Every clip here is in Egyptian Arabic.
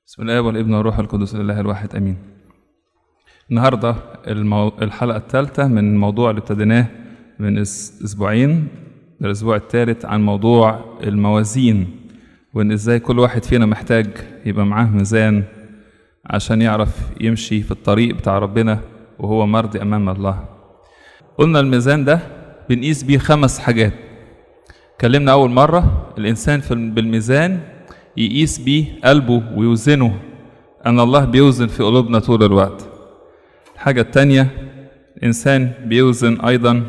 بسم الله والابن والروح القدس لله الواحد امين. النهارده المو... الحلقه الثالثه من الموضوع اللي ابتديناه من أس... اسبوعين الاسبوع الثالث عن موضوع الموازين وان ازاي كل واحد فينا محتاج يبقى معاه ميزان عشان يعرف يمشي في الطريق بتاع ربنا وهو مرضي امام الله. قلنا الميزان ده بنقيس بيه خمس حاجات. اتكلمنا اول مره الانسان في بالميزان يقيس بيه قلبه ويوزنه أن الله بيوزن في قلوبنا طول الوقت الحاجة التانية الإنسان بيوزن أيضا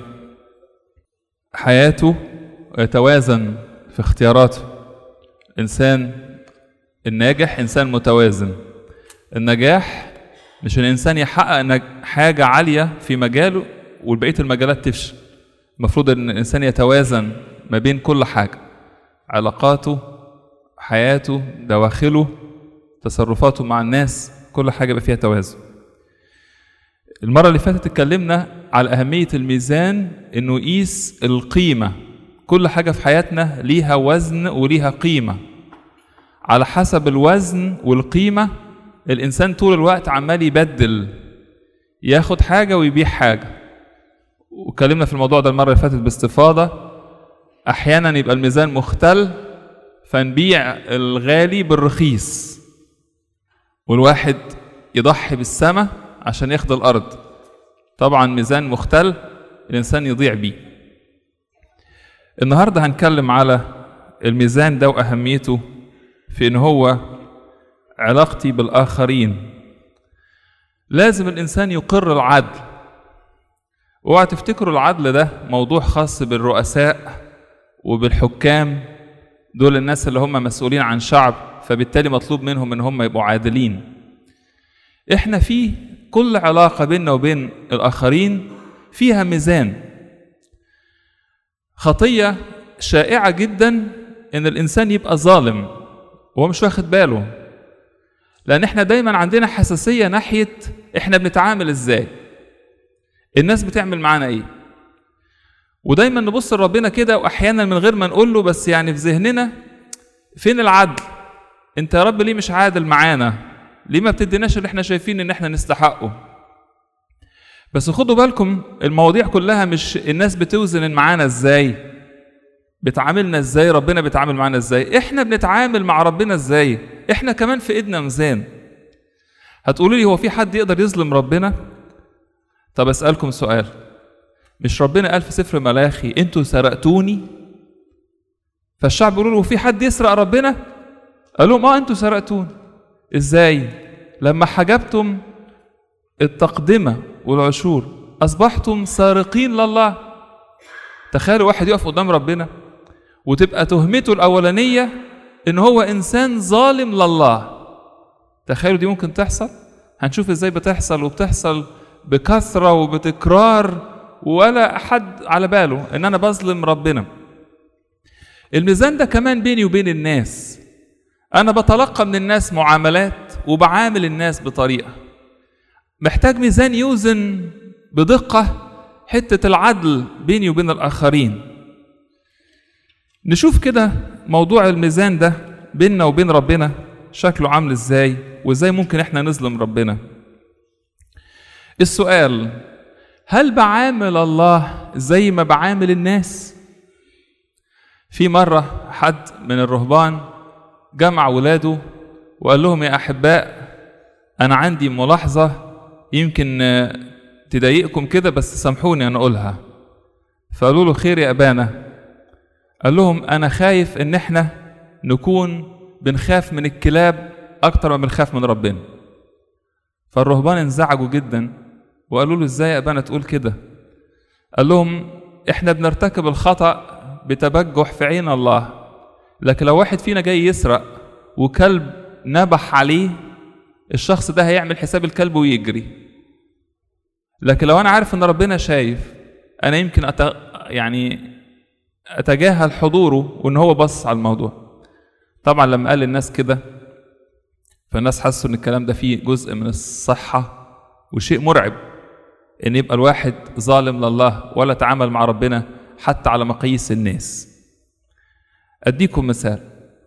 حياته ويتوازن في اختياراته الإنسان الناجح إنسان متوازن النجاح مش الإنسان يحقق حاجة عالية في مجاله والبقية المجالات تفشل المفروض أن الإنسان يتوازن ما بين كل حاجة علاقاته حياته دواخله تصرفاته مع الناس كل حاجة يبقى فيها توازن المرة اللي فاتت اتكلمنا على أهمية الميزان إنه يقيس القيمة كل حاجة في حياتنا ليها وزن وليها قيمة على حسب الوزن والقيمة الإنسان طول الوقت عمال يبدل ياخد حاجة ويبيع حاجة واتكلمنا في الموضوع ده المرة اللي فاتت باستفاضة أحيانا يبقى الميزان مختل فنبيع الغالي بالرخيص والواحد يضحي بالسماء عشان ياخد الارض طبعا ميزان مختل الانسان يضيع بيه النهارده هنتكلم على الميزان ده واهميته في ان هو علاقتي بالاخرين لازم الانسان يقر العدل اوعى تفتكروا العدل ده موضوع خاص بالرؤساء وبالحكام دول الناس اللي هم مسؤولين عن شعب فبالتالي مطلوب منهم ان هم يبقوا عادلين احنا في كل علاقه بيننا وبين الاخرين فيها ميزان خطيه شائعه جدا ان الانسان يبقى ظالم وهو مش واخد باله لان احنا دايما عندنا حساسيه ناحيه احنا بنتعامل ازاي الناس بتعمل معانا ايه ودايما نبص لربنا كده واحيانا من غير ما نقول له بس يعني في ذهننا فين العدل انت يا رب ليه مش عادل معانا ليه ما بتديناش اللي احنا شايفين ان احنا نستحقه بس خدوا بالكم المواضيع كلها مش الناس بتوزن معانا ازاي بتعاملنا ازاي ربنا بيتعامل معانا ازاي احنا بنتعامل مع ربنا ازاي احنا كمان في ايدنا ميزان هتقولوا لي هو في حد يقدر يظلم ربنا طب اسالكم سؤال مش ربنا قال في سفر ملاخي انتوا سرقتوني فالشعب بيقولوا له في حد يسرق ربنا قال لهم اه انتوا سرقتوني ازاي لما حجبتم التقدمة والعشور أصبحتم سارقين لله تخيلوا واحد يقف قدام ربنا وتبقى تهمته الأولانية إن هو إنسان ظالم لله تخيلوا دي ممكن تحصل هنشوف إزاي بتحصل وبتحصل بكثرة وبتكرار ولا حد على باله ان انا بظلم ربنا الميزان ده كمان بيني وبين الناس انا بتلقى من الناس معاملات وبعامل الناس بطريقه محتاج ميزان يوزن بدقه حته العدل بيني وبين الاخرين نشوف كده موضوع الميزان ده بيننا وبين ربنا شكله عامل ازاي وازاي ممكن احنا نظلم ربنا السؤال هل بعامل الله زي ما بعامل الناس في مرة حد من الرهبان جمع ولاده وقال لهم يا أحباء أنا عندي ملاحظة يمكن تضايقكم كده بس سامحوني أنا أقولها فقالوا له خير يا أبانا قال لهم أنا خايف إن إحنا نكون بنخاف من الكلاب أكتر ما بنخاف من ربنا فالرهبان انزعجوا جدا وقالوا له ازاي يا ابانا تقول كده قال لهم احنا بنرتكب الخطا بتبجح في عين الله لكن لو واحد فينا جاي يسرق وكلب نبح عليه الشخص ده هيعمل حساب الكلب ويجري لكن لو انا عارف ان ربنا شايف انا يمكن أت... يعني اتجاهل حضوره وان هو بص على الموضوع طبعا لما قال للناس كده فالناس حسوا ان الكلام ده فيه جزء من الصحه وشيء مرعب ان يبقى الواحد ظالم لله ولا تعامل مع ربنا حتى على مقاييس الناس اديكم مثال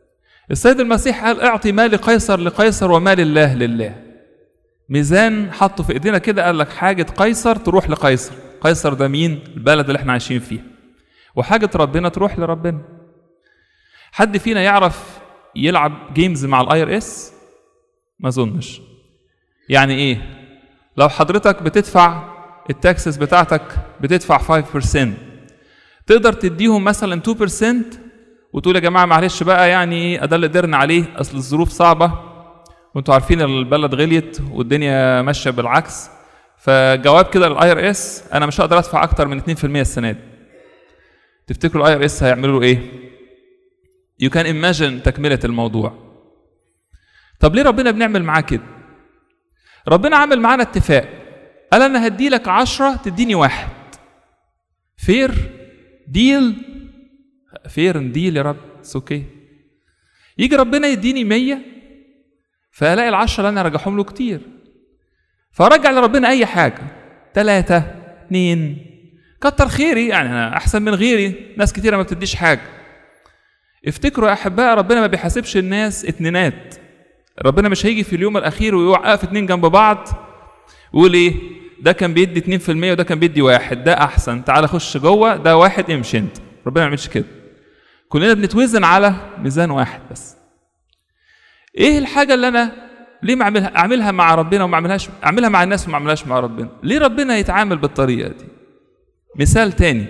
السيد المسيح قال اعطي ما لقيصر لقيصر وما لله لله ميزان حطه في ايدينا كده قال لك حاجة قيصر تروح لقيصر قيصر ده مين البلد اللي احنا عايشين فيها وحاجة ربنا تروح لربنا حد فينا يعرف يلعب جيمز مع الاي ار اس ما اظنش يعني ايه لو حضرتك بتدفع التاكسس بتاعتك بتدفع 5% تقدر تديهم مثلا 2% وتقول يا جماعه معلش بقى يعني ده اللي قدرنا عليه اصل الظروف صعبه وانتوا عارفين البلد غليت والدنيا ماشيه بالعكس فجواب كده للاي ار اس انا مش هقدر ادفع اكتر من 2% السنه دي تفتكروا الاي ار اس هيعملوا له ايه يو كان ايماجن تكمله الموضوع طب ليه ربنا بنعمل معاه كده ربنا عامل معانا اتفاق قال انا هدي لك عشرة تديني واحد فير ديل فير ديل يا رب اتس اوكي يجي ربنا يديني مية فالاقي العشرة اللي انا ارجعهم له كتير فرجع لربنا اي حاجة ثلاثة اتنين كتر خيري يعني انا احسن من غيري ناس كتيرة ما بتديش حاجة افتكروا يا احباء ربنا ما بيحاسبش الناس اتنينات ربنا مش هيجي في اليوم الاخير ويوقف اتنين جنب بعض ويقول ايه ده كان بيدي 2% وده كان بيدي واحد ده احسن تعال خش جوه ده واحد امشي انت ربنا ما يعملش كده كلنا بنتوزن على ميزان واحد بس ايه الحاجه اللي انا ليه ما اعملها اعملها مع ربنا وما اعملهاش اعملها مع الناس وما اعملهاش مع ربنا ليه ربنا يتعامل بالطريقه دي مثال تاني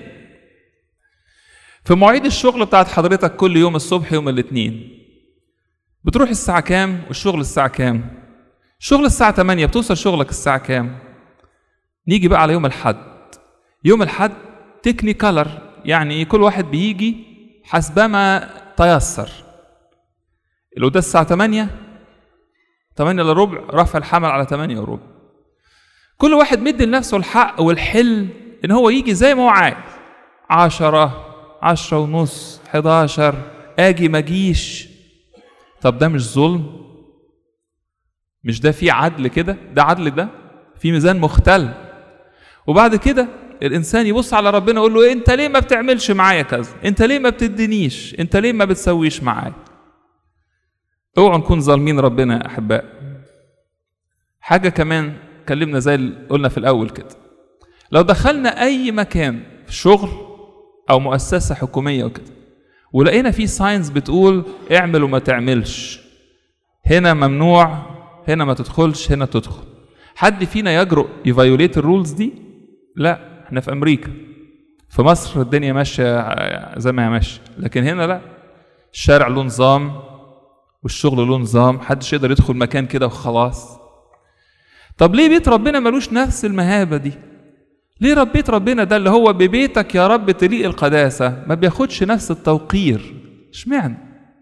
في مواعيد الشغل بتاعت حضرتك كل يوم الصبح يوم الاثنين بتروح الساعة كام والشغل الساعة كام شغل الساعة 8 بتوصل شغلك الساعة كام نيجي بقى على يوم الحد يوم الحد تكنيكالر يعني كل واحد بيجي حسبما تيسر اللي ده الساعة 8 8 الا ربع رفع الحمل على 8 وربع كل واحد مدي لنفسه الحق والحل ان هو يجي زي ما هو عايز 10 10 ونص 11 اجي ما اجيش طب ده مش ظلم مش ده في عدل كده ده عدل ده في ميزان مختل وبعد كده الانسان يبص على ربنا يقول له إيه انت ليه ما بتعملش معايا كذا انت ليه ما بتدينيش انت ليه ما بتسويش معايا اوعوا نكون ظالمين ربنا يا احباء حاجه كمان اتكلمنا زي اللي قلنا في الاول كده لو دخلنا اي مكان في شغل او مؤسسه حكوميه وكده ولقينا في ساينز بتقول اعمل وما تعملش هنا ممنوع هنا ما تدخلش هنا تدخل حد فينا يجرؤ يفايوليت الرولز دي لا احنا في امريكا في مصر الدنيا ماشيه زي ما هي ماشيه لكن هنا لا الشارع له نظام والشغل له نظام محدش يقدر يدخل مكان كده وخلاص طب ليه بيت ربنا ملوش نفس المهابه دي ليه ربيت ربنا ده اللي هو ببيتك يا رب تليق القداسة ما بياخدش نفس التوقير اشمعنى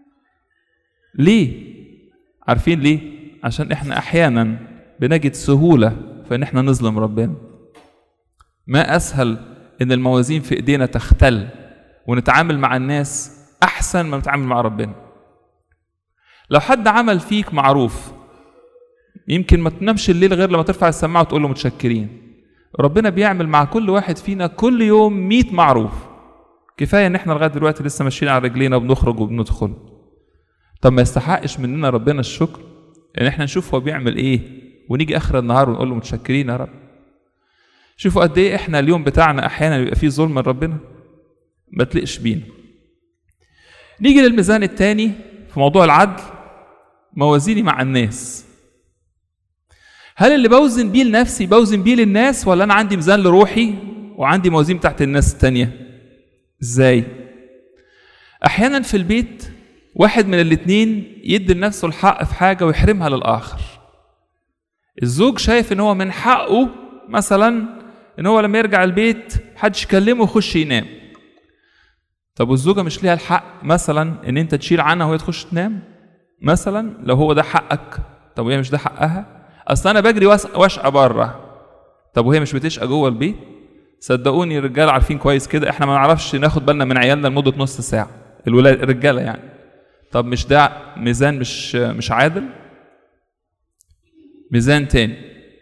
ليه عارفين ليه عشان احنا احيانا بنجد سهولة في ان احنا نظلم ربنا ما اسهل ان الموازين في ايدينا تختل ونتعامل مع الناس احسن ما نتعامل مع ربنا لو حد عمل فيك معروف يمكن ما تنامش الليل غير لما ترفع السماعه وتقول له متشكرين ربنا بيعمل مع كل واحد فينا كل يوم مئة معروف كفايه ان احنا لغايه دلوقتي لسه ماشيين على رجلينا وبنخرج وبندخل طب ما يستحقش مننا ربنا الشكر ان احنا نشوف هو بيعمل ايه ونيجي اخر النهار ونقول له متشكرين يا رب شوفوا قد ايه احنا اليوم بتاعنا احيانا بيبقى فيه ظلم من ربنا ما تلقش بينا نيجي للميزان الثاني في موضوع العدل موازيني مع الناس هل اللي بوزن بيه لنفسي بوزن بيه للناس ولا انا عندي ميزان لروحي وعندي موازين بتاعت الناس التانية ازاي احيانا في البيت واحد من الاتنين يدي لنفسه الحق في حاجة ويحرمها للآخر الزوج شايف ان هو من حقه مثلا ان هو لما يرجع البيت محدش يكلمه ويخش ينام طب والزوجة مش ليها الحق مثلا ان انت تشيل عنها وهي تخش تنام مثلا لو هو ده حقك طب وهي مش ده حقها اصل انا بجري واشقى بره طب وهي مش بتشقى جوه البيت صدقوني الرجاله عارفين كويس كده احنا ما نعرفش ناخد بالنا من عيالنا لمده نص ساعه الولاد الرجاله يعني طب مش ده ميزان مش مش عادل ميزان تاني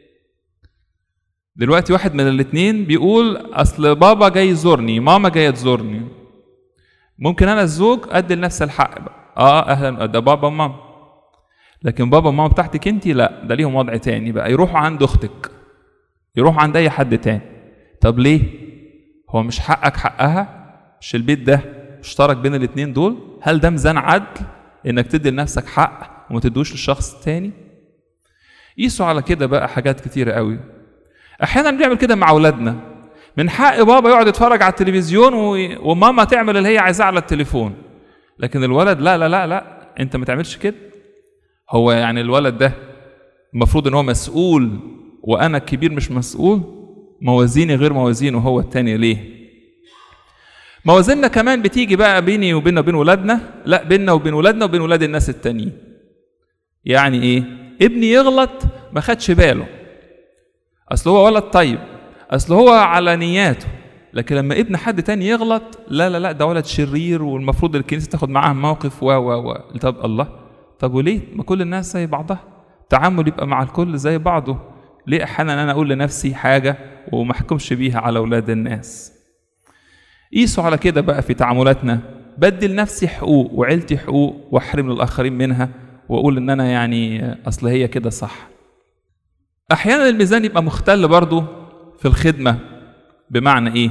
دلوقتي واحد من الاتنين بيقول اصل بابا جاي يزورني ماما جايه تزورني ممكن انا الزوج ادي لنفس الحق بقى اه اهلا ده بابا وماما لكن بابا وماما بتاعتك انت لا ده ليهم وضع تاني بقى يروحوا عند اختك يروحوا عند اي حد تاني طب ليه هو مش حقك حقها مش البيت ده مشترك بين الاتنين دول هل ده ميزان عدل انك تدي لنفسك حق وما تدوش للشخص التاني قيسوا على كده بقى حاجات كتيرة قوي احيانا بنعمل كده مع اولادنا من حق بابا يقعد يتفرج على التلفزيون و... وماما تعمل اللي هي عايزاه على التليفون لكن الولد لا لا لا لا انت ما تعملش كده هو يعني الولد ده المفروض ان هو مسؤول وانا الكبير مش مسؤول موازيني غير موازينه هو التاني ليه موازيننا كمان بتيجي بقى بيني وبين وبين ولادنا لا بيننا وبين ولادنا وبين ولاد الناس التانيين يعني ايه ابني يغلط ما خدش باله اصل هو ولد طيب اصل هو على نياته لكن لما ابن حد تاني يغلط لا لا لا ده ولد شرير والمفروض الكنيسه تاخد معاه موقف و و و طب الله طب وليه ما كل الناس زي بعضها التعامل يبقى مع الكل زي بعضه ليه احيانا انا اقول لنفسي حاجه وما احكمش بيها على اولاد الناس قيسوا على كده بقى في تعاملاتنا بدي لنفسي حقوق وعيلتي حقوق واحرم الاخرين منها واقول ان انا يعني اصل هي كده صح احيانا الميزان يبقى مختل برضه في الخدمه بمعنى ايه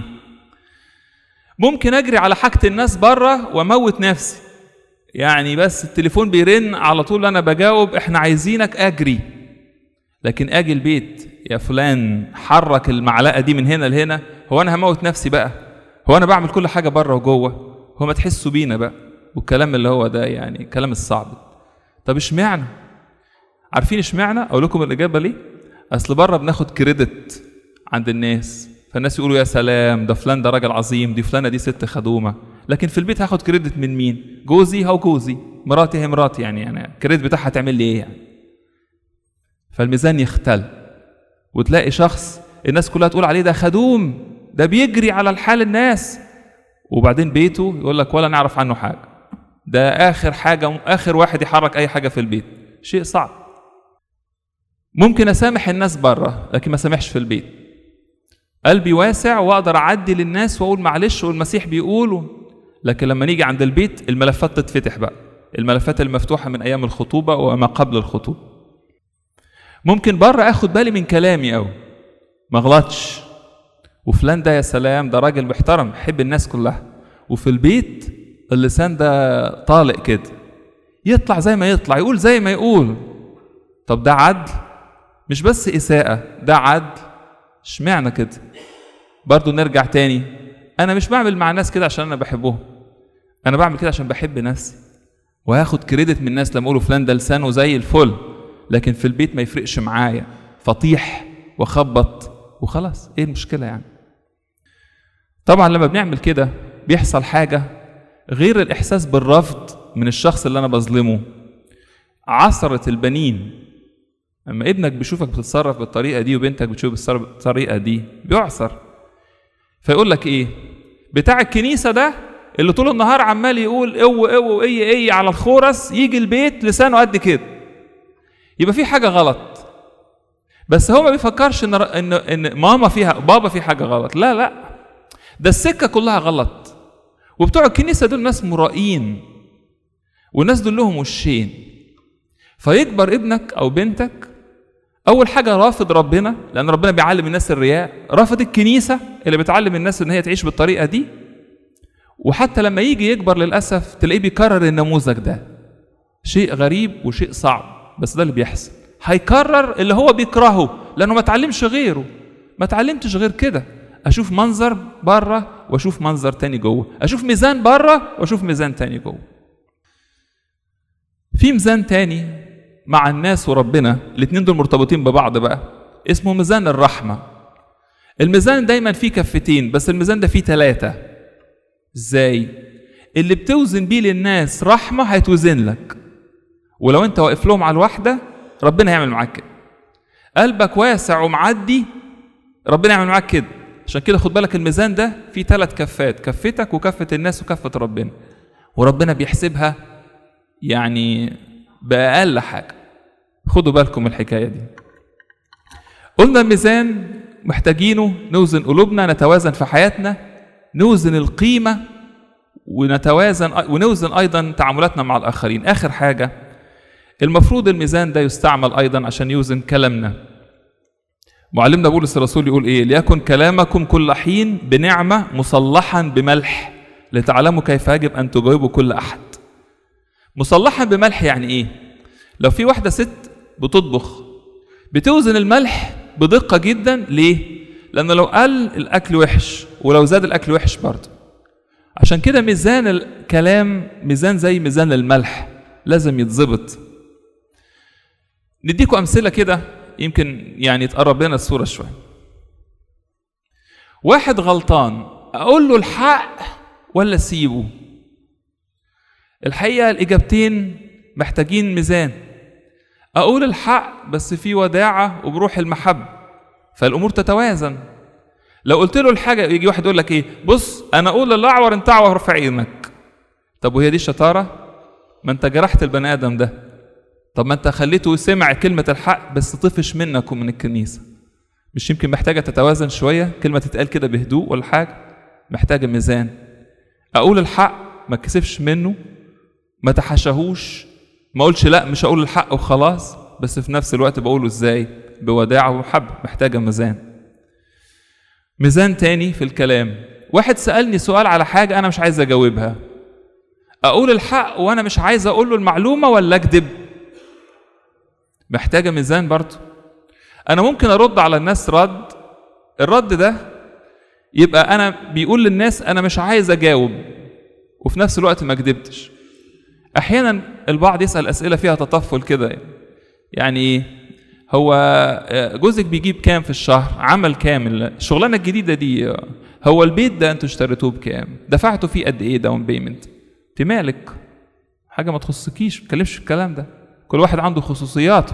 ممكن اجري على حاجه الناس بره واموت نفسي يعني بس التليفون بيرن على طول انا بجاوب احنا عايزينك اجري لكن اجي البيت يا فلان حرك المعلقه دي من هنا لهنا هو انا هموت نفسي بقى هو انا بعمل كل حاجه بره وجوه هو ما تحسوا بينا بقى والكلام اللي هو ده يعني الكلام الصعب طب اشمعنى عارفين اشمعنى اقول لكم الاجابه ليه اصل بره بناخد كريدت عند الناس فالناس يقولوا يا سلام ده فلان ده راجل عظيم دي فلانه دي ست خدومه لكن في البيت هاخد كريدت من مين جوزي هو جوزي مراتي هي مراتي يعني يعني الكريدت بتاعها تعمل لي ايه يعني فالميزان يختل وتلاقي شخص الناس كلها تقول عليه ده خدوم ده بيجري على الحال الناس وبعدين بيته يقول لك ولا نعرف عنه حاجه ده اخر حاجه اخر واحد يحرك اي حاجه في البيت شيء صعب ممكن اسامح الناس بره لكن ما سامحش في البيت قلبي واسع واقدر اعدي للناس واقول معلش والمسيح بيقول لكن لما نيجي عند البيت الملفات تتفتح بقى الملفات المفتوحه من ايام الخطوبه وما قبل الخطوبه ممكن بره اخد بالي من كلامي قوي ما غلطش وفلان ده يا سلام ده راجل محترم يحب الناس كلها وفي البيت اللسان ده طالق كده يطلع زي ما يطلع يقول زي ما يقول طب ده عدل مش بس إساءة ده عدل اشمعنى كده برضو نرجع تاني أنا مش بعمل مع الناس كده عشان أنا بحبهم أنا بعمل كده عشان بحب نفسي وهاخد كريدت من الناس لما يقولوا فلان ده لسانه زي الفل لكن في البيت ما يفرقش معايا فطيح وخبط وخلاص ايه المشكلة يعني طبعا لما بنعمل كده بيحصل حاجة غير الإحساس بالرفض من الشخص اللي أنا بظلمه عثرة البنين لما ابنك بيشوفك بتتصرف بالطريقة دي وبنتك بتشوف بتتصرف بالطريقة دي بيعثر فيقول لك إيه بتاع الكنيسة ده اللي طول النهار عمال يقول او او اي اي على الخورس يجي البيت لسانه قد كده يبقى في حاجة غلط بس هو ما بيفكرش ان ان ان ماما فيها بابا في حاجة غلط لا لا ده السكة كلها غلط وبتوع الكنيسة دول ناس مرائين والناس دول لهم وشين فيكبر ابنك او بنتك اول حاجه رافض ربنا لان ربنا بيعلم الناس الرياء رافض الكنيسه اللي بتعلم الناس ان هي تعيش بالطريقه دي وحتى لما يجي يكبر للاسف تلاقيه بيكرر النموذج ده شيء غريب وشيء صعب بس ده اللي بيحصل هيكرر اللي هو بيكرهه لانه ما اتعلمش غيره ما اتعلمتش غير كده اشوف منظر بره واشوف منظر تاني جوه اشوف ميزان بره واشوف ميزان تاني جوه في ميزان تاني مع الناس وربنا الاتنين دول مرتبطين ببعض بقى اسمه ميزان الرحمة الميزان دايما فيه كفتين بس الميزان ده فيه ثلاثة ازاي اللي بتوزن بيه للناس رحمة هيتوزن لك ولو انت واقف لهم على الواحدة ربنا يعمل معاك كده قلبك واسع ومعدي ربنا يعمل معاك كده عشان كده خد بالك الميزان ده فيه ثلاث كفات كفتك وكفة الناس وكفة ربنا وربنا بيحسبها يعني بأقل حاجة خدوا بالكم من الحكاية دي قلنا الميزان محتاجينه نوزن قلوبنا نتوازن في حياتنا نوزن القيمة ونتوازن ونوزن ايضا تعاملاتنا مع الاخرين اخر حاجه المفروض الميزان ده يستعمل ايضا عشان يوزن كلامنا معلمنا بولس الرسول يقول ايه ليكن كلامكم كل حين بنعمه مصلحا بملح لتعلموا كيف يجب ان تجاوبوا كل احد مصلحا بملح يعني ايه لو في واحده ست بتطبخ بتوزن الملح بدقه جدا ليه لان لو قل الاكل وحش ولو زاد الاكل وحش برضه عشان كده ميزان الكلام ميزان زي ميزان الملح لازم يتظبط نديكم امثله كده يمكن يعني تقرب لنا الصوره شويه واحد غلطان اقول له الحق ولا اسيبه الحقيقه الاجابتين محتاجين ميزان اقول الحق بس في وداعه وبروح المحبه فالامور تتوازن لو قلت له الحاجه يجي واحد يقول لك ايه بص انا اقول للاعور انت اعور ارفع عينك طب وهي دي الشطاره ما انت جرحت البني ادم ده طب ما انت خليته سمع كلمه الحق بس طفش منك ومن الكنيسه مش يمكن محتاجه تتوازن شويه كلمه تتقال كده بهدوء ولا حاجه محتاجه ميزان اقول الحق ما اتكسفش منه ما تحاشاهوش ما اقولش لا مش هقول الحق وخلاص بس في نفس الوقت بقوله ازاي بوداعه ومحبه محتاجه ميزان ميزان تاني في الكلام واحد سألني سؤال على حاجة أنا مش عايز أجاوبها أقول الحق وأنا مش عايز أقول له المعلومة ولا أكذب محتاجة ميزان برضه أنا ممكن أرد على الناس رد الرد ده يبقى أنا بيقول للناس أنا مش عايز أجاوب وفي نفس الوقت ما كدبتش أحيانا البعض يسأل أسئلة فيها تطفل كده يعني إيه هو جوزك بيجيب كام في الشهر عمل كام الشغلانه الجديده دي هو البيت ده انتوا اشتريتوه بكام دفعتوا فيه قد ايه داون بيمنت انت مالك حاجه ما تخصكيش ما تكلمش في الكلام ده كل واحد عنده خصوصياته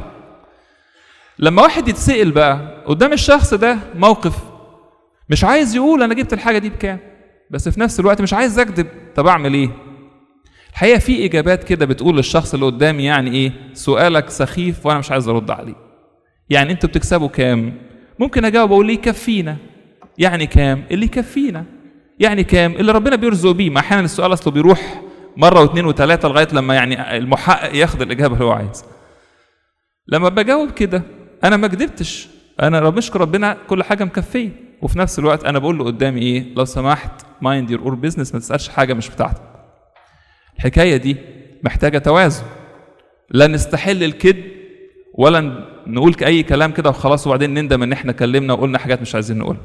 لما واحد يتسأل بقى قدام الشخص ده موقف مش عايز يقول انا جبت الحاجه دي بكام بس في نفس الوقت مش عايز اكذب طب اعمل ايه الحقيقه في اجابات كده بتقول للشخص اللي قدامي يعني ايه سؤالك سخيف وانا مش عايز ارد عليه يعني انتوا بتكسبوا كام ممكن اجاوب اقول لي يكفينا يعني كام اللي يكفينا يعني كام اللي ربنا بيرزق بيه ما احيانا السؤال اصله بيروح مره واثنين وثلاثه لغايه لما يعني المحقق ياخد الاجابه اللي هو عايزها لما بجاوب كده انا ما كدبتش انا رب مشكر ربنا كل حاجه مكفيه وفي نفس الوقت انا بقول له قدامي ايه لو سمحت مايند يور اور بزنس ما تسالش حاجه مش بتاعتك الحكايه دي محتاجه توازن لا نستحل الكذب ولا نقول اي كلام كده وخلاص وبعدين نندم ان احنا كلمنا وقلنا حاجات مش عايزين نقولها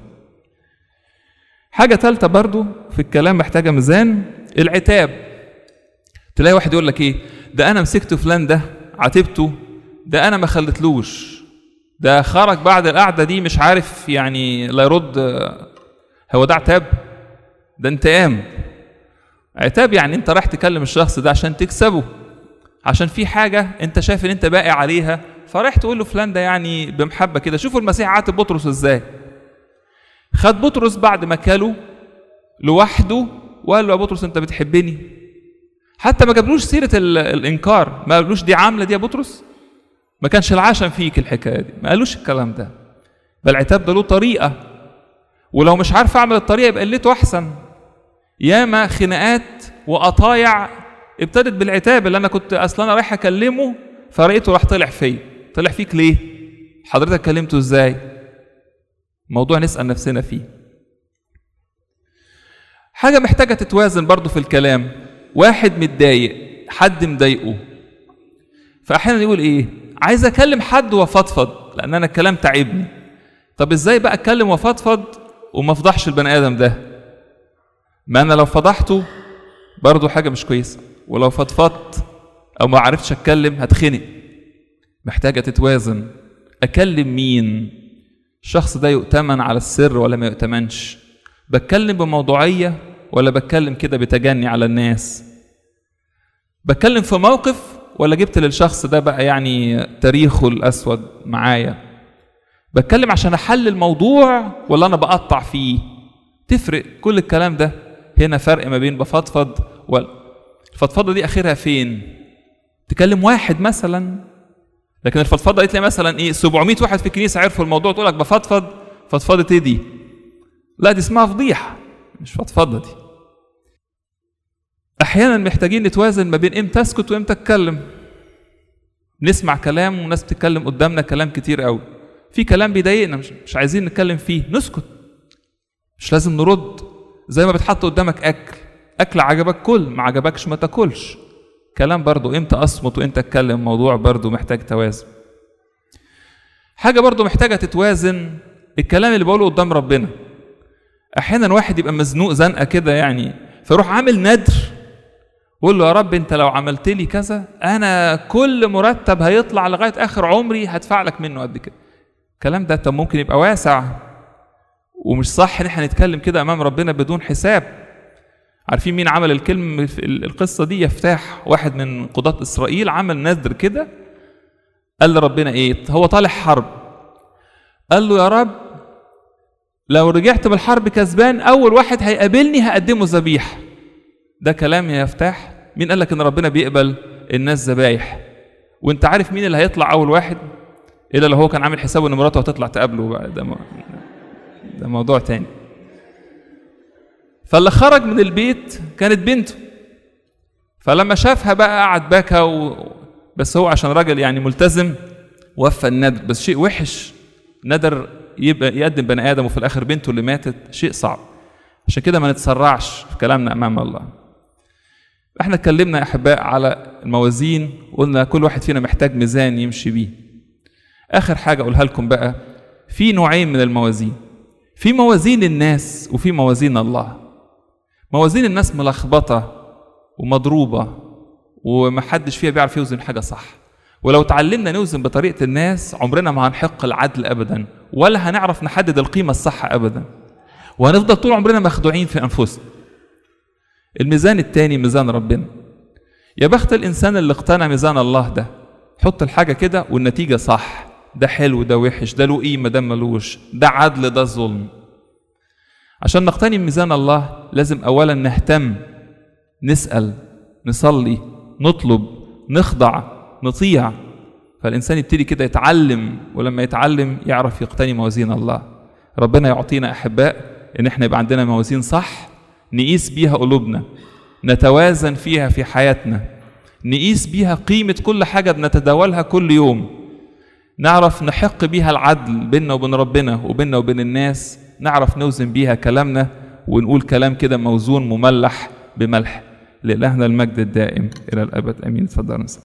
حاجه ثالثه برضو في الكلام محتاجه ميزان العتاب تلاقي واحد يقول لك ايه ده انا مسكت فلان ده عاتبته ده انا ما خلتلوش ده خرج بعد القعده دي مش عارف يعني لا يرد هو ده عتاب ده انتقام عتاب يعني انت رايح تكلم الشخص ده عشان تكسبه عشان في حاجه انت شايف ان انت باقي عليها فرايح تقول له فلان ده يعني بمحبه كده شوفوا المسيح عاتب بطرس ازاي خد بطرس بعد ما كله لوحده وقال له يا بطرس انت بتحبني حتى ما جابلوش سيره الانكار ما قالوش دي عامله دي يا بطرس ما كانش العشم فيك الحكايه دي ما قالوش الكلام ده بل العتاب ده له طريقه ولو مش عارف اعمل الطريقه يبقى قلته احسن ياما خناقات وقطايع ابتدت بالعتاب اللي انا كنت اصلا انا رايح اكلمه فرأيته راح طلع فيا طلع فيك ليه حضرتك كلمته ازاي موضوع نسأل نفسنا فيه حاجة محتاجة تتوازن برضو في الكلام واحد متضايق حد مضايقه فأحيانا يقول إيه عايز أكلم حد وأفضفض لأن أنا الكلام تعبني طب إزاي بقى أتكلم وأفضفض وما أفضحش البني آدم ده ما أنا لو فضحته برضو حاجة مش كويسة ولو فضفضت او ما عرفتش اتكلم هتخنق محتاجه تتوازن اكلم مين الشخص ده يؤتمن على السر ولا ما يؤتمنش بتكلم بموضوعيه ولا بتكلم كده بتجني على الناس بتكلم في موقف ولا جبت للشخص ده بقى يعني تاريخه الاسود معايا بتكلم عشان احل الموضوع ولا انا بقطع فيه تفرق كل الكلام ده هنا فرق ما بين بفضفض ولا الفضفضه دي اخرها فين تكلم واحد مثلا لكن الفضفضه قالت لي مثلا ايه 700 واحد في الكنيسه عرفوا الموضوع تقول لك بفضفض فضفضه ايه دي؟ لا دي اسمها فضيحه مش فضفضه دي احيانا محتاجين نتوازن ما بين امتى اسكت وامتى اتكلم نسمع كلام وناس بتتكلم قدامنا كلام كتير قوي في كلام بيضايقنا مش, مش عايزين نتكلم فيه نسكت مش لازم نرد زي ما بتحط قدامك اكل اكل عجبك كل ما عجبكش ما تاكلش كلام برضو امتى اصمت وامتى اتكلم موضوع برضو محتاج توازن حاجه برضو محتاجه تتوازن الكلام اللي بقوله قدام ربنا احيانا واحد يبقى مزنوق زنقه كده يعني فيروح عامل ندر ويقول له يا رب انت لو عملت لي كذا انا كل مرتب هيطلع لغايه اخر عمري هدفع لك منه قد كده الكلام ده طب ممكن يبقى واسع ومش صح ان احنا نتكلم كده امام ربنا بدون حساب عارفين مين عمل الكلمة في القصة دي يفتاح واحد من قضاة إسرائيل عمل نذر كده قال لربنا إيه هو طالع حرب قال له يا رب لو رجعت بالحرب كسبان أول واحد هيقابلني هقدمه ذبيحة ده كلام يا يفتاح مين قال لك إن ربنا بيقبل الناس ذبايح وأنت عارف مين اللي هيطلع أول واحد إلا لو هو كان عامل حسابه إن مراته هتطلع تقابله بقى ده, ده موضوع تاني فاللي خرج من البيت كانت بنته فلما شافها بقى قعد بكى و... بس هو عشان راجل يعني ملتزم وفى الندر بس شيء وحش ندر يبقى يقدم بني ادم وفي الاخر بنته اللي ماتت شيء صعب عشان كده ما نتسرعش في كلامنا امام الله احنا اتكلمنا يا احباء على الموازين وقلنا كل واحد فينا محتاج ميزان يمشي بيه اخر حاجه اقولها لكم بقى في نوعين من الموازين في موازين الناس وفي موازين الله موازين الناس ملخبطة ومضروبة ومحدش فيها بيعرف يوزن حاجة صح ولو تعلمنا نوزن بطريقة الناس عمرنا ما هنحق العدل أبدا ولا هنعرف نحدد القيمة الصح أبدا وهنفضل طول عمرنا مخدوعين في أنفسنا الميزان التاني ميزان ربنا يا بخت الإنسان اللي اقتنى ميزان الله ده حط الحاجة كده والنتيجة صح ده حلو ده وحش ده له قيمة ده ملوش ده عدل ده ظلم عشان نقتني ميزان الله لازم اولا نهتم نسال نصلي نطلب نخضع نطيع فالانسان يبتدي كده يتعلم ولما يتعلم يعرف يقتني موازين الله ربنا يعطينا احباء ان احنا يبقى عندنا موازين صح نقيس بيها قلوبنا نتوازن فيها في حياتنا نقيس بيها قيمة كل حاجة بنتداولها كل يوم نعرف نحق بيها العدل بيننا وبين ربنا وبيننا وبين الناس نعرف نوزن بيها كلامنا ونقول كلام كده موزون مملح بملح لإلهنا المجد الدائم إلى الأبد أمين اتفضل